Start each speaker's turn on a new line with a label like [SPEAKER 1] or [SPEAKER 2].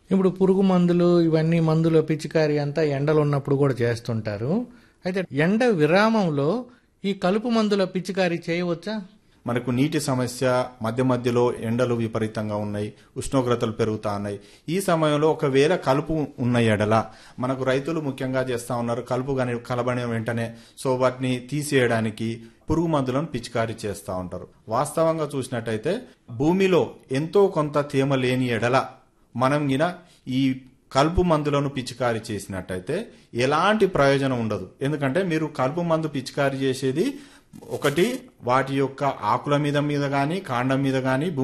[SPEAKER 1] ఇప్పుడు పురుగు మందులు ఇవన్నీ మందులు పిచికారి అంతా ఎండలు ఉన్నప్పుడు కూడా చేస్తుంటారు అయితే ఎండ విరామంలో ఈ కలుపు మందుల పిచికారి చేయవచ్చా
[SPEAKER 2] మనకు నీటి సమస్య మధ్య మధ్యలో ఎండలు విపరీతంగా ఉన్నాయి ఉష్ణోగ్రతలు పెరుగుతా ఉన్నాయి ఈ సమయంలో ఒకవేళ కలుపు ఉన్న ఎడల మనకు రైతులు ముఖ్యంగా చేస్తా ఉన్నారు కలుపు కానీ కలబడిన వెంటనే సో వాటిని తీసేయడానికి పురుగు మందులను పిచికారీ చేస్తూ ఉంటారు వాస్తవంగా చూసినట్టయితే భూమిలో ఎంతో కొంత తేమ లేని ఎడల మనం గిన ఈ కలుపు మందులను పిచికారీ చేసినట్టయితే ఎలాంటి ప్రయోజనం ఉండదు ఎందుకంటే మీరు కలుపు మందు పిచికారీ చేసేది ఒకటి వాటి యొక్క ఆకుల మీద మీద కానీ కాండం మీద కానీ